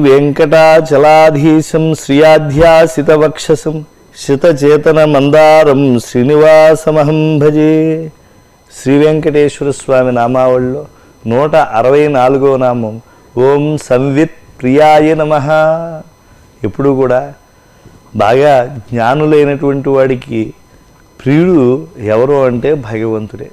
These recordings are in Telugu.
వెంకటాచలాధీశం శ్రియాధ్యాసితవక్షసం శితచేతన మందారం శ్రీనివాసమహం భజే శ్రీ వెంకటేశ్వర స్వామి నామావళిలో నూట అరవై నాలుగో నామం ఓం సంవిత్ ప్రియాయ నమ ఎప్పుడు కూడా బాగా జ్ఞానులైనటువంటి వాడికి ప్రియుడు ఎవరు అంటే భగవంతుడే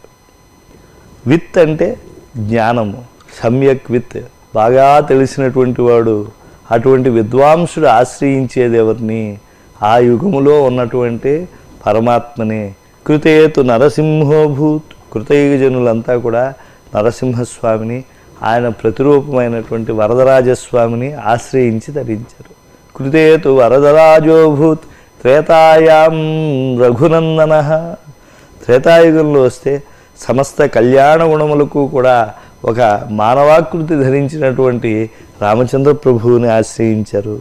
విత్ అంటే జ్ఞానము సమ్యక్ విత్ బాగా తెలిసినటువంటి వాడు అటువంటి విద్వాంసుడు ఆశ్రయించేది ఎవరిని ఆ యుగములో ఉన్నటువంటి పరమాత్మనే కృతేతు నరసింహోభూత్ కృతయుగ జనులంతా కూడా నరసింహస్వామిని ఆయన ప్రతిరూపమైనటువంటి వరదరాజస్వామిని ఆశ్రయించి ధరించారు కృతేతు వరదరాజోభూత్ త్రేతాయాం రఘునందన త్రేతాయుగంలో వస్తే సమస్త కళ్యాణ గుణములకు కూడా ఒక మానవాకృతి ధరించినటువంటి రామచంద్ర ప్రభువుని ఆశ్రయించారు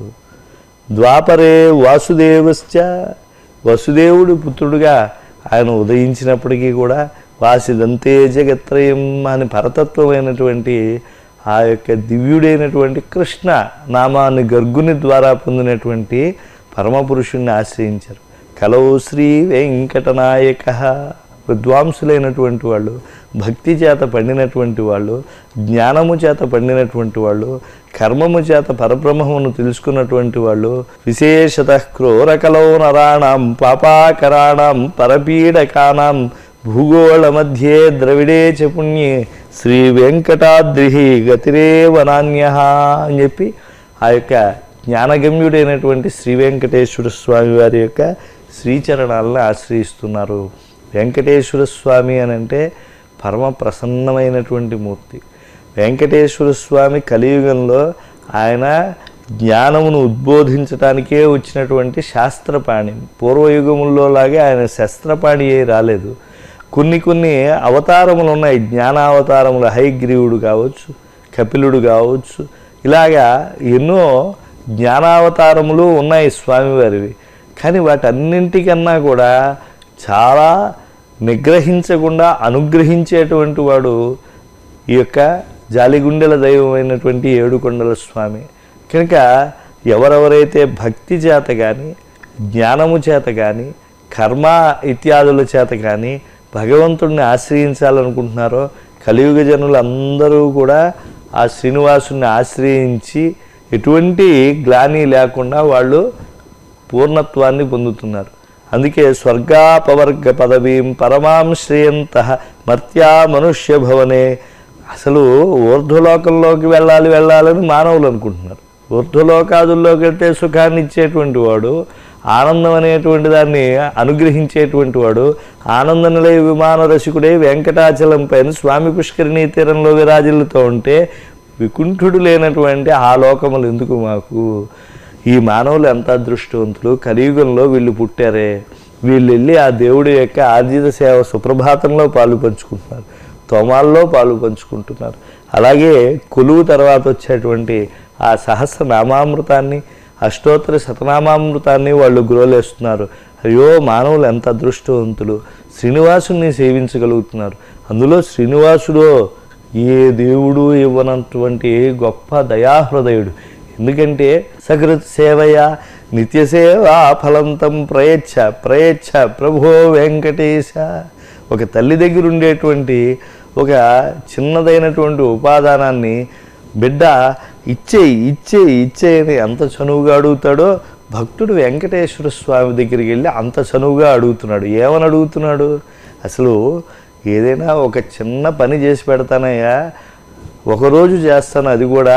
ద్వాపరే వాసుదేవశ్చ వసుదేవుడి పుత్రుడుగా ఆయన ఉదయించినప్పటికీ కూడా వాసిదంతే జగత్రయం అని పరతత్వమైనటువంటి ఆ యొక్క దివ్యుడైనటువంటి కృష్ణ నామాన్ని గర్గుని ద్వారా పొందినటువంటి పరమపురుషుణ్ణి ఆశ్రయించారు కలవు శ్రీ వెంకటనాయక విద్వాంసులైనటువంటి వాళ్ళు భక్తి చేత పండినటువంటి వాళ్ళు జ్ఞానము చేత పండినటువంటి వాళ్ళు కర్మము చేత పరబ్రహ్మమును తెలుసుకున్నటువంటి వాళ్ళు విశేషత క్రూరకలో నరాణం పాపాకరాణం పరపీడకానాం భూగోళ మధ్యే ద్రవిడే చ పుణ్యే శ్రీ వెంకటాద్రి గతిరేవ నాణ్య అని చెప్పి ఆ యొక్క జ్ఞానగమ్యుడైనటువంటి శ్రీ వెంకటేశ్వర స్వామి వారి యొక్క శ్రీచరణాలను ఆశ్రయిస్తున్నారు వెంకటేశ్వర స్వామి అని అంటే పరమ ప్రసన్నమైనటువంటి మూర్తి వెంకటేశ్వర స్వామి కలియుగంలో ఆయన జ్ఞానమును ఉద్బోధించటానికే వచ్చినటువంటి శాస్త్రపాణి పూర్వయుగముల్లో లాగే ఆయన శస్త్రపాణి అయి రాలేదు కొన్ని కొన్ని అవతారములు ఉన్నాయి జ్ఞానావతారములు హైగ్రీవుడు కావచ్చు కపిలుడు కావచ్చు ఇలాగా ఎన్నో జ్ఞానావతారములు ఉన్నాయి స్వామివారివి కానీ వాటన్నింటికన్నా కూడా చాలా నిగ్రహించకుండా అనుగ్రహించేటువంటి వాడు ఈ యొక్క జాలిగుండెల దైవమైనటువంటి ఏడుకొండల స్వామి కనుక ఎవరెవరైతే భక్తి చేత కానీ జ్ఞానము చేత కానీ కర్మ ఇత్యాదుల చేత కానీ భగవంతుడిని ఆశ్రయించాలనుకుంటున్నారో కలియుగ జనులు అందరూ కూడా ఆ శ్రీనివాసుని ఆశ్రయించి ఎటువంటి గ్లాని లేకుండా వాళ్ళు పూర్ణత్వాన్ని పొందుతున్నారు అందుకే స్వర్గాపవర్గ పదవీం పరమాం శ్రేయంత మర్త్యా మనుష్య భవనే అసలు ఊర్ధ్వలోకంలోకి వెళ్ళాలి వెళ్ళాలని మానవులు అనుకుంటున్నారు ఊర్ధ్వలోకాదుల్లోకి వెళ్తే సుఖాన్ని ఇచ్చేటువంటి వాడు ఆనందం అనేటువంటి దాన్ని అనుగ్రహించేటువంటి వాడు ఆనంద నిలయ విమాన రసికుడై వెంకటాచలం పైన స్వామి పుష్కరిణీ తీరంలో విరాజిల్లుతూ ఉంటే వికుంఠుడు లేనటువంటి ఆ లోకములు ఎందుకు మాకు ఈ మానవులు ఎంత అదృష్టవంతులు కలియుగంలో వీళ్ళు పుట్టారే వీళ్ళు వెళ్ళి ఆ దేవుడి యొక్క ఆర్జిత సేవ సుప్రభాతంలో పాలు పంచుకుంటున్నారు తోమాల్లో పాలు పంచుకుంటున్నారు అలాగే కొలువు తర్వాత వచ్చేటువంటి ఆ సహస్ర నామామృతాన్ని అష్టోత్తర శతనామామృతాన్ని వాళ్ళు గురోలేస్తున్నారు అయ్యో మానవులు ఎంత అదృష్టవంతులు శ్రీనివాసుని సేవించగలుగుతున్నారు అందులో శ్రీనివాసుడు ఏ దేవుడు ఇవ్వనటువంటి గొప్ప దయాహృదయుడు ఎందుకంటే సకృత్ సేవయ నిత్య సేవా ఫలంతం ప్రయచ్ఛ ప్రయచ్ఛ ప్రభో వెంకటేశ ఒక తల్లి దగ్గర ఉండేటువంటి ఒక చిన్నదైనటువంటి ఉపాదానాన్ని బిడ్డ ఇచ్చేయి ఇచ్చేయి ఇచ్చేయి అని ఎంత చనువుగా అడుగుతాడో భక్తుడు వెంకటేశ్వర స్వామి దగ్గరికి వెళ్ళి అంత చనువుగా అడుగుతున్నాడు ఏమని అడుగుతున్నాడు అసలు ఏదైనా ఒక చిన్న పని చేసి పెడతానయ్యా ఒకరోజు చేస్తాను అది కూడా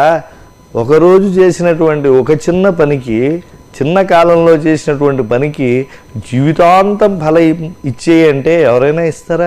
ఒకరోజు చేసినటువంటి ఒక చిన్న పనికి చిన్న కాలంలో చేసినటువంటి పనికి జీవితాంతం ఫల ఇచ్చేయంటే ఎవరైనా ఇస్తారా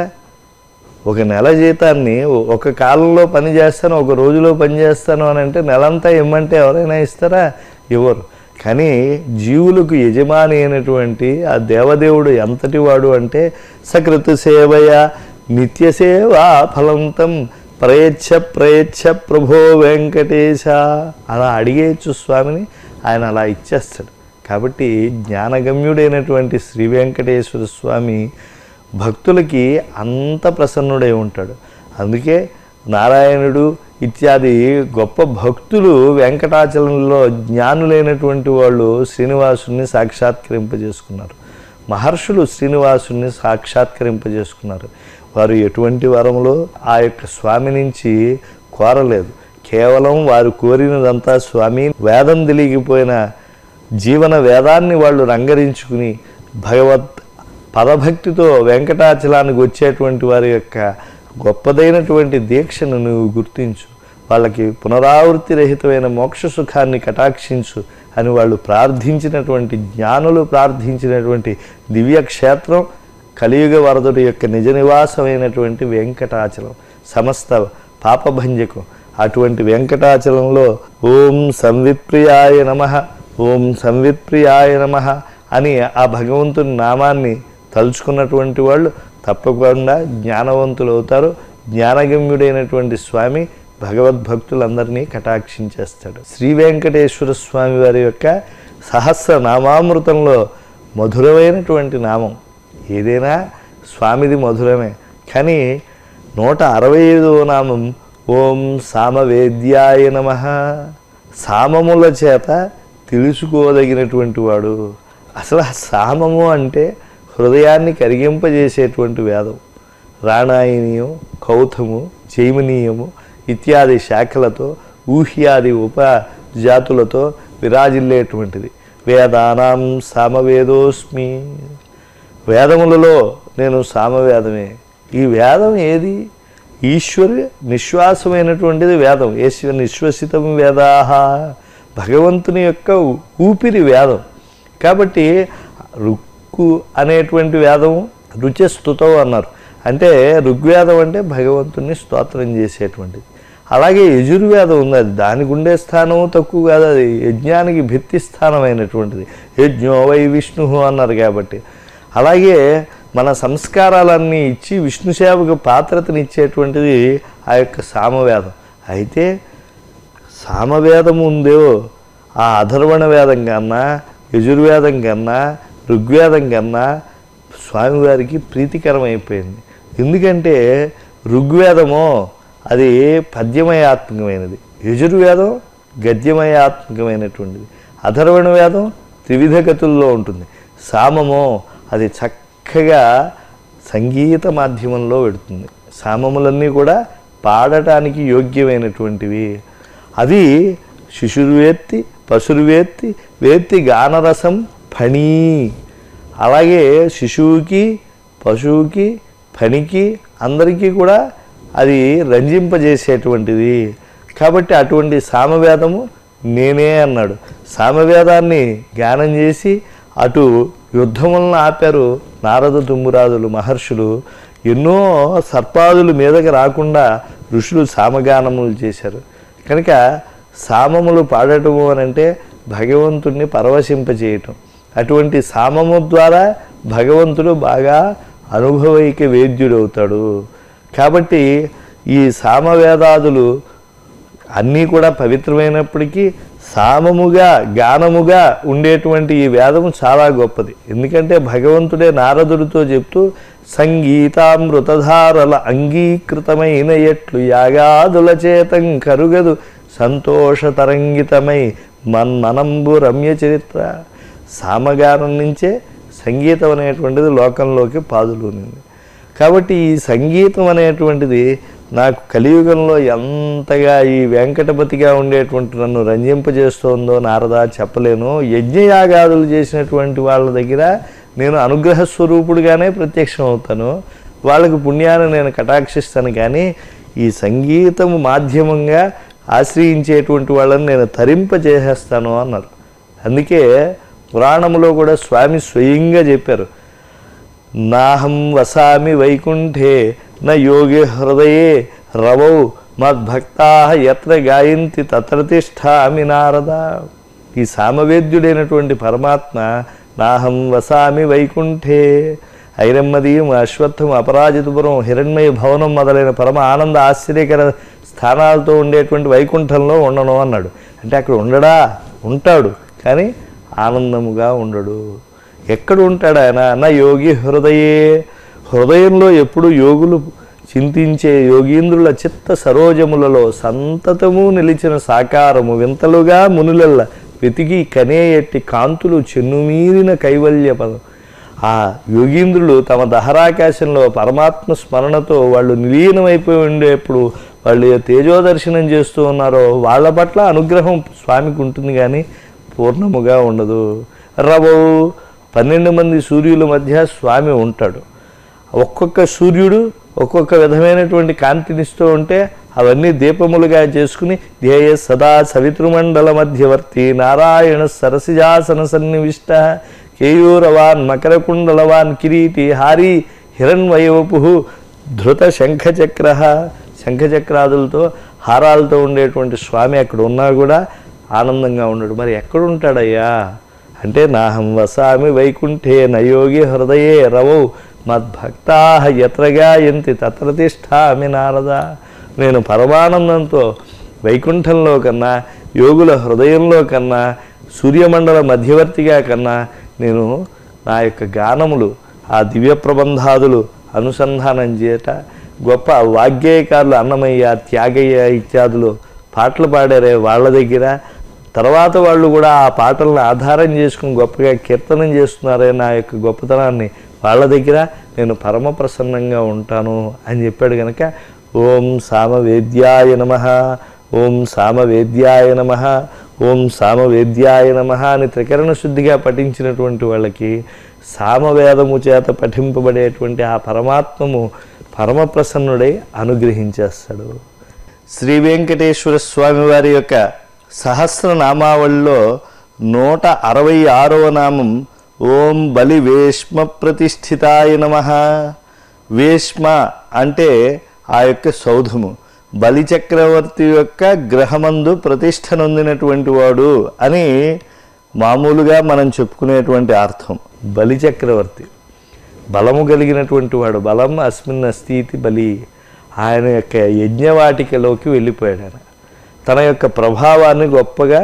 ఒక నెల జీతాన్ని ఒక కాలంలో పని చేస్తాను ఒక రోజులో పని చేస్తాను అని అంటే నెలంతా ఇమ్మంటే ఎవరైనా ఇస్తారా ఇవ్వరు కానీ జీవులకు యజమాని అయినటువంటి ఆ దేవదేవుడు ఎంతటి వాడు అంటే సకృత సేవయ నిత్య సేవా ఫలంతం ప్రయచ్ఛ ప్రయచ్ఛ ప్రభో వెంకటేశ అలా అడిగేయచ్చు స్వామిని ఆయన అలా ఇచ్చేస్తాడు కాబట్టి జ్ఞానగమ్యుడైనటువంటి శ్రీ వెంకటేశ్వర స్వామి భక్తులకి అంత ప్రసన్నుడై ఉంటాడు అందుకే నారాయణుడు ఇత్యాది గొప్ప భక్తులు వెంకటాచలంలో జ్ఞానులైనటువంటి వాళ్ళు శ్రీనివాసుని సాక్షాత్కరింపజేసుకున్నారు మహర్షులు శ్రీనివాసుని సాక్షాత్కరింపజేసుకున్నారు వారు ఎటువంటి వరములో ఆ యొక్క స్వామి నుంచి కోరలేదు కేవలం వారు కోరినదంతా స్వామి వేదం తెలియకపోయిన జీవన వేదాన్ని వాళ్ళు రంగరించుకుని భగవత్ పదభక్తితో వెంకటాచలానికి వచ్చేటువంటి వారి యొక్క గొప్పదైనటువంటి దీక్షను నువ్వు గుర్తించు వాళ్ళకి పునరావృత్తి రహితమైన మోక్ష సుఖాన్ని కటాక్షించు అని వాళ్ళు ప్రార్థించినటువంటి జ్ఞానులు ప్రార్థించినటువంటి దివ్య క్షేత్రం కలియుగ వరదుడి యొక్క నిజ నివాసమైనటువంటి వెంకటాచలం సమస్త పాపభంజకం అటువంటి వెంకటాచలంలో ఓం సంవిప్రియాయ నమ ఓం సంవిప్రియాయ నమ అని ఆ భగవంతుని నామాన్ని తలుచుకున్నటువంటి వాళ్ళు తప్పకుండా జ్ఞానవంతులు అవుతారు జ్ఞానగమ్యుడైనటువంటి స్వామి భగవద్భక్తులందరినీ కటాక్షించేస్తాడు శ్రీ వెంకటేశ్వర స్వామి వారి యొక్క సహస్ర నామామృతంలో మధురమైనటువంటి నామం ఏదైనా స్వామిది మధురమే కానీ నూట అరవై ఐదవ నామం ఓం సామవేద్యాయ నమ సామముల చేత తెలుసుకోదగినటువంటి వాడు అసలు ఆ సామము అంటే హృదయాన్ని కరిగింపజేసేటువంటి వేదం రాణాయనీయం కౌథము జైమినీయము ఇత్యాది శాఖలతో ఊహ్యాది ఉప జాతులతో విరాజిల్లేటువంటిది వేదానాం సామవేదోస్మి వేదములలో నేను సామవేదమే ఈ వేదం ఏది ఈశ్వర నిశ్వాసమైనటువంటిది వేదం ఈశ్వర నిశ్వసితం వేదాహ భగవంతుని యొక్క ఊపిరి వేదం కాబట్టి రుక్కు అనేటువంటి వేదం రుచస్తుతం అన్నారు అంటే ఋగ్వేదం అంటే భగవంతుని స్తోత్రం చేసేటువంటిది అలాగే యజుర్వేదం ఉంది అది దానికి ఉండే స్థానం తక్కువ కాదు అది యజ్ఞానికి భిత్తి స్థానమైనటువంటిది యజ్ఞో వై విష్ణు అన్నారు కాబట్టి అలాగే మన సంస్కారాలన్నీ ఇచ్చి విష్ణు సేవకు పాత్రతని ఇచ్చేటువంటిది ఆ యొక్క సామవేదం అయితే సామవేదం ఉందో ఆ అధర్వణ వేదం కన్నా యజుర్వేదం కన్నా ఋగ్వేదం కన్నా స్వామివారికి ప్రీతికరమైపోయింది ఎందుకంటే ఋగ్వేదమో అది పద్యమయాత్మకమైనది యజుర్వేదం గద్యమయాత్మకమైనటువంటిది అధర్వణ వేదం త్రివిధ గతుల్లో ఉంటుంది సామమో అది చక్కగా సంగీత మాధ్యమంలో పెడుతుంది సామములన్నీ కూడా పాడటానికి యోగ్యమైనటువంటివి అవి శిశుర్వేత్తి పశుర్వేత్తి వేత్తి గానరసం ఫణీ అలాగే శిశువుకి పశువుకి ఫణికి అందరికీ కూడా అది రంజింపజేసేటువంటిది కాబట్టి అటువంటి సామవేదము నేనే అన్నాడు సామవేదాన్ని గానం చేసి అటు యుద్ధములను ఆపారు నారద తుమ్మురాదులు మహర్షులు ఎన్నో సర్పాదులు మీదకి రాకుండా ఋషులు సామగానములు చేశారు కనుక సామములు పాడటము అని అంటే భగవంతుణ్ణి పరవశింపజేయటం అటువంటి సామము ద్వారా భగవంతుడు బాగా అనుభవైక వేద్యుడవుతాడు కాబట్టి ఈ సామవేదాదులు అన్నీ కూడా పవిత్రమైనప్పటికీ సామముగా గానముగా ఉండేటువంటి ఈ వేదము చాలా గొప్పది ఎందుకంటే భగవంతుడే నారదుడితో చెప్తూ సంగీతామృతధారల అంగీకృతమైన ఎట్లు యాగాదుల చేతం కరుగదు సంతోషతరంగితమై మన్మనంబు రమ్య చరిత్ర సామగానం నుంచే సంగీతం అనేటువంటిది లోకంలోకి పాదులునింది కాబట్టి ఈ సంగీతం అనేటువంటిది నాకు కలియుగంలో ఎంతగా ఈ వెంకటపతిగా ఉండేటువంటి నన్ను రంజింపజేస్తోందో నారదా చెప్పలేను యజ్ఞయాగాదులు చేసినటువంటి వాళ్ళ దగ్గర నేను అనుగ్రహ స్వరూపుడుగానే ప్రత్యక్షం అవుతాను వాళ్ళకి పుణ్యాన్ని నేను కటాక్షిస్తాను కానీ ఈ సంగీతము మాధ్యమంగా ఆశ్రయించేటువంటి వాళ్ళని నేను తరింపజేసేస్తాను అన్నారు అందుకే పురాణములో కూడా స్వామి స్వయంగా చెప్పారు నాహం వసామి వైకుంఠే న యోగి హృదయే రవౌ మద్భక్తా ఎత్ర గాయంతి తత్ర తిష్టామి నారద ఈ సామవేద్యుడైనటువంటి పరమాత్మ నాహం వసామి వైకుంఠే ఐరమ్మదీయం అశ్వత్థం అపరాజితపురం హిరణ్మయ భవనం మొదలైన పరమ ఆనంద ఆశ్చర్యకర స్థానాలతో ఉండేటువంటి వైకుంఠంలో ఉండను అన్నాడు అంటే అక్కడ ఉండడా ఉంటాడు కానీ ఆనందముగా ఉండడు ఎక్కడ ఉంటాడు ఆయన నా యోగి హృదయే హృదయంలో ఎప్పుడు యోగులు చింతించే యోగీంద్రుల చిత్త సరోజములలో సంతతము నిలిచిన సాకారము వింతలుగా మునులల్ల వెతికి కనేయట్టి కాంతులు చెన్నుమీరిన కైవల్య పదం ఆ యోగీంద్రులు తమ దహరాకాశంలో పరమాత్మ స్మరణతో వాళ్ళు నిలీనమైపోయి ఉండేప్పుడు వాళ్ళు తేజోదర్శనం చేస్తూ ఉన్నారో వాళ్ళ పట్ల అనుగ్రహం స్వామికి ఉంటుంది కానీ పూర్ణముగా ఉండదు రవో పన్నెండు మంది సూర్యుల మధ్య స్వామి ఉంటాడు ఒక్కొక్క సూర్యుడు ఒక్కొక్క విధమైనటువంటి కాంతినిస్తూ ఉంటే అవన్నీ దీపములుగా చేసుకుని ధ్యేయ సదా సవితృమండల మధ్యవర్తి నారాయణ సరసిజాసన సన్నివిష్ట కేయూరవాన్ మకరకుండలవాన్ కిరీటి హారి హిరణ్వయవపు ధృత శంఖచక్ర శంఖచక్రాదులతో హారాలతో ఉండేటువంటి స్వామి అక్కడ ఉన్నా కూడా ఆనందంగా ఉండడు మరి ఎక్కడుంటాడయ్యా అంటే నాహం వసామి వైకుంఠే నయోగి హృదయే రవౌ మద్భక్తా ఎత్రగా ఎంతి తత్ర తిష్టామి నారద నేను పరమానందంతో వైకుంఠంలో కన్నా యోగుల హృదయంలో కన్నా సూర్యమండల మధ్యవర్తిగా కన్నా నేను నా యొక్క గానములు ఆ దివ్య ప్రబంధాదులు అనుసంధానం చేయట గొప్ప వాగ్గేయకారులు అన్నమయ్య త్యాగయ్య ఇత్యాదులు పాటలు పాడారే వాళ్ళ దగ్గర తర్వాత వాళ్ళు కూడా ఆ పాటలను ఆధారం చేసుకుని గొప్పగా కీర్తనం చేస్తున్నారే నా యొక్క గొప్పతనాన్ని వాళ్ళ దగ్గర నేను పరమ ప్రసన్నంగా ఉంటాను అని చెప్పాడు కనుక ఓం సామవేద్యాయ నమ ఓం సామవేద్యాయ నమ ఓం సామవేద్యాయ నమ అని త్రికరణ శుద్ధిగా పఠించినటువంటి వాళ్ళకి సామవేదము చేత పఠింపబడేటువంటి ఆ పరమాత్మము పరమప్రసన్నుడై అనుగ్రహించేస్తాడు శ్రీ వెంకటేశ్వర స్వామి వారి యొక్క సహస్రనామావళిలో నూట అరవై ఆరవ నామం ఓం బలి వేష్మ ప్రతిష్ఠితాయ నమ వేష్మ అంటే ఆ యొక్క సౌధము బలి చక్రవర్తి యొక్క గ్రహమందు ప్రతిష్ఠ నొందినటువంటి వాడు అని మామూలుగా మనం చెప్పుకునేటువంటి అర్థం బలి చక్రవర్తి బలము కలిగినటువంటి వాడు బలం అస్మిన్ అస్థితి బలి ఆయన యొక్క యజ్ఞవాటికలోకి వెళ్ళిపోయాడు ఆయన తన యొక్క ప్రభావాన్ని గొప్పగా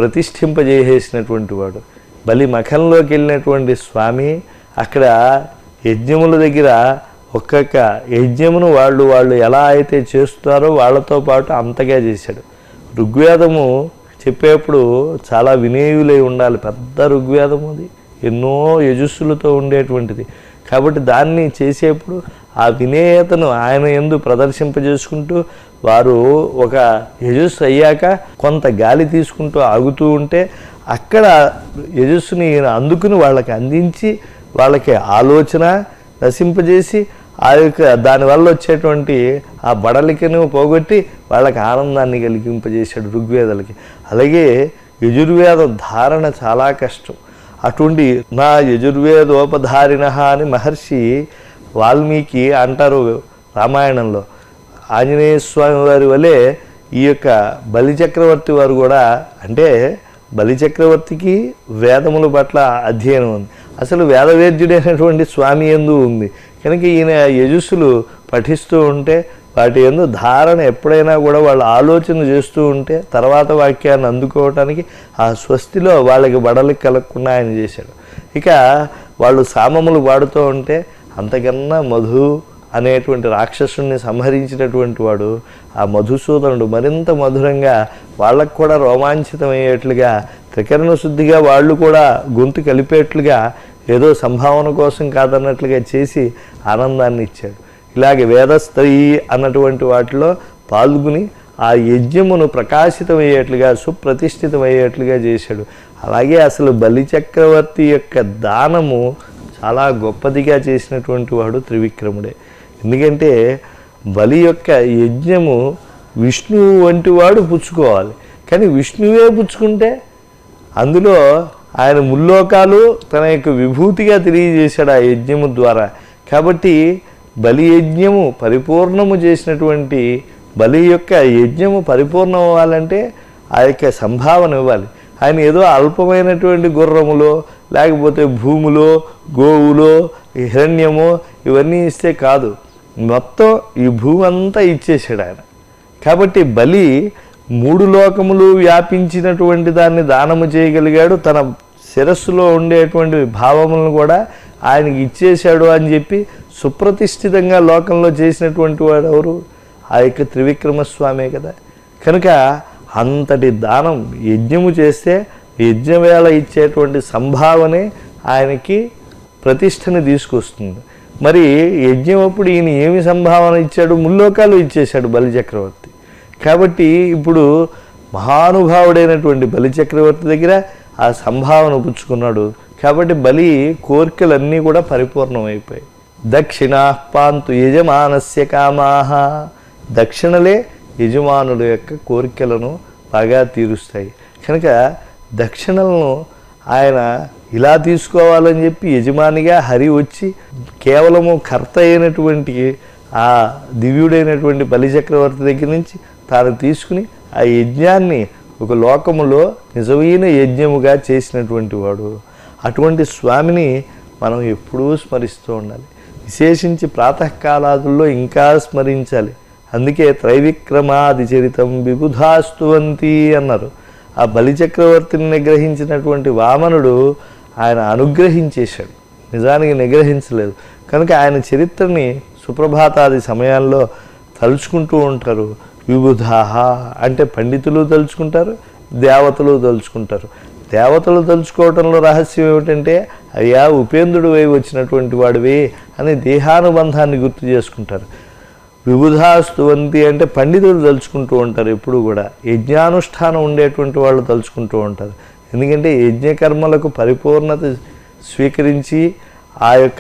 ప్రతిష్ఠింపజేసేసినటువంటి వాడు బలి మఖంలోకి వెళ్ళినటువంటి స్వామి అక్కడ యజ్ఞముల దగ్గర ఒక్కొక్క యజ్ఞమును వాళ్ళు వాళ్ళు ఎలా అయితే చేస్తారో వాళ్ళతో పాటు అంతగా చేశాడు ఋగ్వేదము చెప్పేప్పుడు చాలా వినేయులై ఉండాలి పెద్ద ఋగ్వేదము అది ఎన్నో యజస్సులతో ఉండేటువంటిది కాబట్టి దాన్ని చేసేప్పుడు ఆ వినేయతను ఆయన ఎందు ప్రదర్శింపజేసుకుంటూ వారు ఒక యజస్సు అయ్యాక కొంత గాలి తీసుకుంటూ ఆగుతూ ఉంటే అక్కడ యజస్సుని ఈయన అందుకుని వాళ్ళకి అందించి వాళ్ళకి ఆలోచన నశింపజేసి ఆ యొక్క దానివల్ల వచ్చేటువంటి ఆ బడలికను పోగొట్టి వాళ్ళకి ఆనందాన్ని కలిగింపజేశాడు ఋగ్వేదాలకి అలాగే యజుర్వేద ధారణ చాలా కష్టం అటువంటి నా యజుర్వేదోపధారిణ అని మహర్షి వాల్మీకి అంటారు రామాయణంలో ఆంజనేయ స్వామి వారి వలె ఈ యొక్క బలి చక్రవర్తి వారు కూడా అంటే బలి చక్రవర్తికి వేదముల పట్ల అధ్యయనం ఉంది అసలు వేదవేద్యుడైనటువంటి స్వామి ఎందు ఉంది కనుక ఈయన యజస్సులు పఠిస్తూ ఉంటే వాటి ఎందు ధారణ ఎప్పుడైనా కూడా వాళ్ళు ఆలోచన చేస్తూ ఉంటే తర్వాత వాక్యాన్ని అందుకోవటానికి ఆ స్వస్తిలో వాళ్ళకి బడలికి కలగకుండా ఆయన చేశాడు ఇక వాళ్ళు సామములు పాడుతూ ఉంటే అంతకన్నా మధు అనేటువంటి రాక్షసుని సంహరించినటువంటి వాడు ఆ మధుసూదనుడు మరింత మధురంగా వాళ్ళకు కూడా రోమాంచితమయ్యేట్లుగా త్రికరణ శుద్ధిగా వాళ్ళు కూడా గొంతు కలిపేట్లుగా ఏదో సంభావన కోసం కాదన్నట్లుగా చేసి ఆనందాన్ని ఇచ్చాడు ఇలాగే వేదస్త్రీ అన్నటువంటి వాటిలో పాల్గొని ఆ యజ్ఞమును ప్రకాశితమయ్యేట్లుగా సుప్రతిష్ఠితమయ్యేట్లుగా చేశాడు అలాగే అసలు బలి చక్రవర్తి యొక్క దానము చాలా గొప్పదిగా చేసినటువంటి వాడు త్రివిక్రముడే ఎందుకంటే బలి యొక్క యజ్ఞము విష్ణువు వంటి వాడు పుచ్చుకోవాలి కానీ విష్ణువే పుచ్చుకుంటే అందులో ఆయన ముల్లోకాలు తన యొక్క విభూతిగా తెలియజేశాడు ఆ యజ్ఞము ద్వారా కాబట్టి బలి యజ్ఞము పరిపూర్ణము చేసినటువంటి బలి యొక్క యజ్ఞము పరిపూర్ణం అవ్వాలంటే ఆ యొక్క సంభావన ఇవ్వాలి ఆయన ఏదో అల్పమైనటువంటి గుర్రములో లేకపోతే భూములో గోవులో హిరణ్యమో ఇవన్నీ ఇస్తే కాదు మొత్తం ఈ భూమి అంతా ఇచ్చేసాడు ఆయన కాబట్టి బలి మూడు లోకములు వ్యాపించినటువంటి దాన్ని దానము చేయగలిగాడు తన శిరస్సులో ఉండేటువంటి భావములను కూడా ఆయనకి ఇచ్చేశాడు అని చెప్పి సుప్రతిష్ఠితంగా లోకంలో చేసినటువంటి వాడు ఎవరు ఆ యొక్క త్రివిక్రమ స్వామే కదా కనుక అంతటి దానం యజ్ఞము చేస్తే యజ్ఞవేళ ఇచ్చేటువంటి సంభావనే ఆయనకి ప్రతిష్టని తీసుకొస్తుంది మరి యజ్ఞం అప్పుడు ఈయన ఏమి సంభావన ఇచ్చాడు ముల్లోకాలు ఇచ్చేశాడు బలిచక్రవర్తి కాబట్టి ఇప్పుడు మహానుభావుడైనటువంటి బలిచక్రవర్తి దగ్గర ఆ సంభావన పుచ్చుకున్నాడు కాబట్టి బలి కోరికలన్నీ కూడా పరిపూర్ణమైపోయాయి దక్షిణా పాంతు యజమానస్య కామాహ దక్షిణలే యజమానుల యొక్క కోరికలను బాగా తీరుస్తాయి కనుక దక్షిణలను ఆయన ఇలా తీసుకోవాలని చెప్పి యజమానిగా హరి వచ్చి కేవలము కర్త అయినటువంటి ఆ దివ్యుడైనటువంటి బలిచక్రవర్తి దగ్గర నుంచి తాను తీసుకుని ఆ యజ్ఞాన్ని ఒక లోకములో నిజమైన యజ్ఞముగా చేసినటువంటి వాడు అటువంటి స్వామిని మనం ఎప్పుడూ స్మరిస్తూ ఉండాలి విశేషించి ప్రాతకాలాదుల్లో ఇంకా స్మరించాలి అందుకే త్రైవిక్రమాది చరితం విబుధాస్తువంతి అన్నారు ఆ బలిచక్రవర్తిని నిగ్రహించినటువంటి వామనుడు ఆయన అనుగ్రహించేశాడు నిజానికి నిగ్రహించలేదు కనుక ఆయన చరిత్రని సుప్రభాతాది సమయాల్లో తలుచుకుంటూ ఉంటారు విబుధాహ అంటే పండితులు తలుచుకుంటారు దేవతలు తలుచుకుంటారు దేవతలు తలుచుకోవటంలో రహస్యం ఏమిటంటే అయ్యా ఉపేంద్రుడు వై వచ్చినటువంటి వాడివి అని దేహానుబంధాన్ని గుర్తు చేసుకుంటారు విబుధాస్తువంతి అంటే పండితులు తలుచుకుంటూ ఉంటారు ఎప్పుడు కూడా యజ్ఞానుష్ఠానం ఉండేటువంటి వాళ్ళు తలుచుకుంటూ ఉంటారు ఎందుకంటే యజ్ఞకర్మలకు పరిపూర్ణత స్వీకరించి ఆ యొక్క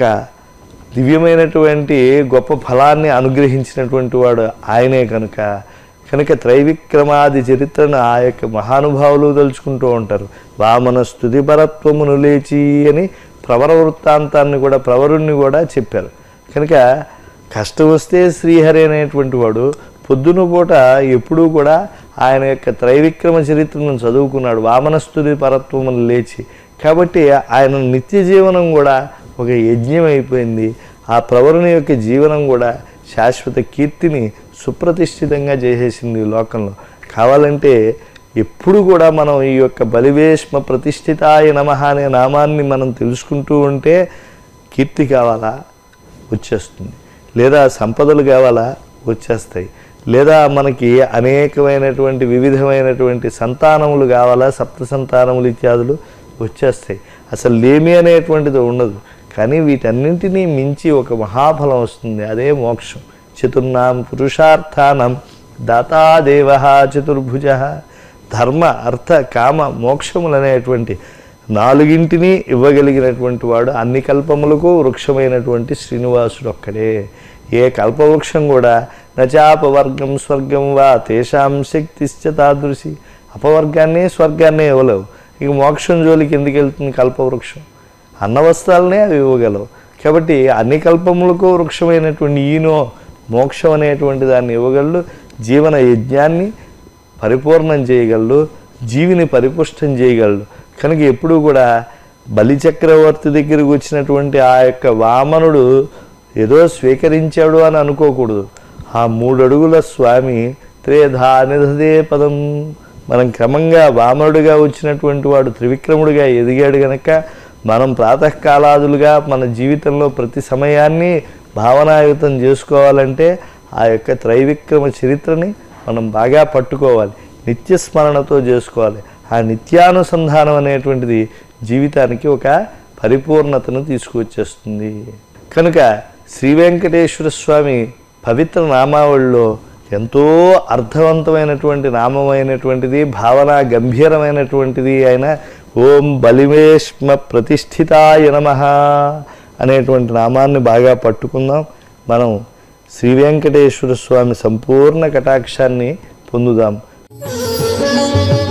దివ్యమైనటువంటి గొప్ప ఫలాన్ని అనుగ్రహించినటువంటి వాడు ఆయనే కనుక కనుక త్రైవిక్రమాది చరిత్రను ఆ యొక్క మహానుభావులు తలుచుకుంటూ ఉంటారు వామన స్థుతి పరత్వమును లేచి అని ప్రవర వృత్తాంతాన్ని కూడా ప్రవరుణ్ణి కూడా చెప్పారు కనుక కష్టం వస్తే శ్రీహరి అనేటువంటి వాడు పొద్దున పూట ఎప్పుడూ కూడా ఆయన యొక్క త్రైవిక్రమ చరిత్రను చదువుకున్నాడు వామనస్తుడి పరత్వమును లేచి కాబట్టి ఆయన నిత్య జీవనం కూడా ఒక యజ్ఞం అయిపోయింది ఆ ప్రవరుని యొక్క జీవనం కూడా శాశ్వత కీర్తిని సుప్రతిష్ఠితంగా చేసేసింది ఈ లోకంలో కావాలంటే ఎప్పుడు కూడా మనం ఈ యొక్క బలివేష్మ ప్రతిష్ఠితాయ నమ అనే నామాన్ని మనం తెలుసుకుంటూ ఉంటే కీర్తి కావాలా వచ్చేస్తుంది లేదా సంపదలు కావాలా వచ్చేస్తాయి లేదా మనకి అనేకమైనటువంటి వివిధమైనటువంటి సంతానములు కావాలా సప్త సంతానములు ఇత్యాదులు వచ్చేస్తాయి అసలు లేమి అనేటువంటిది ఉండదు కానీ వీటన్నింటినీ మించి ఒక మహాఫలం వస్తుంది అదే మోక్షం చతుర్నాం పురుషార్థానం దాతాదేవ చతుర్భుజ ధర్మ అర్థ కామ మోక్షములు అనేటువంటి నాలుగింటిని ఇవ్వగలిగినటువంటి వాడు అన్ని కల్పములకు వృక్షమైనటువంటి శ్రీనివాసుడు ఒక్కడే ఏ కల్పవృక్షం కూడా నచాపవర్గం స్వర్గం వా తేషాం శక్తిశ్చ తాదృశి అపవర్గాన్ని స్వర్గాన్ని ఇవ్వలేవు ఇక మోక్షం జోలికి ఎందుకు వెళ్తుంది కల్పవృక్షం అన్నవస్త్రాలనే అవి ఇవ్వగలవు కాబట్టి అన్ని కల్పములకు వృక్షమైనటువంటి ఈనో మోక్షం అనేటువంటి దాన్ని ఇవ్వగలడు జీవన యజ్ఞాన్ని పరిపూర్ణం చేయగలడు జీవిని పరిపుష్టం చేయగలడు కనుక ఎప్పుడూ కూడా బలిచక్రవర్తి దగ్గరికి వచ్చినటువంటి ఆ యొక్క వామనుడు ఏదో స్వీకరించాడు అని అనుకోకూడదు ఆ మూడు అడుగుల స్వామి త్రేధా నిధదే పదం మనం క్రమంగా వామనుడిగా వచ్చినటువంటి వాడు త్రివిక్రముడిగా ఎదిగాడు గనక మనం ప్రాతకాలాదులుగా మన జీవితంలో ప్రతి సమయాన్ని భావనాయుతం చేసుకోవాలంటే ఆ యొక్క త్రైవిక్రమ చరిత్రని మనం బాగా పట్టుకోవాలి నిత్య స్మరణతో చేసుకోవాలి ఆ నిత్యానుసంధానం అనేటువంటిది జీవితానికి ఒక పరిపూర్ణతను తీసుకువచ్చేస్తుంది కనుక శ్రీ వెంకటేశ్వర స్వామి పవిత్ర నామావళిలో ఎంతో అర్థవంతమైనటువంటి నామమైనటువంటిది భావన గంభీరమైనటువంటిది అయిన ఓం బలివేష్మ ప్రతిష్ఠితాయ నమ అనేటువంటి నామాన్ని బాగా పట్టుకుందాం మనం శ్రీ వెంకటేశ్వర స్వామి సంపూర్ణ కటాక్షాన్ని పొందుదాం Thank you.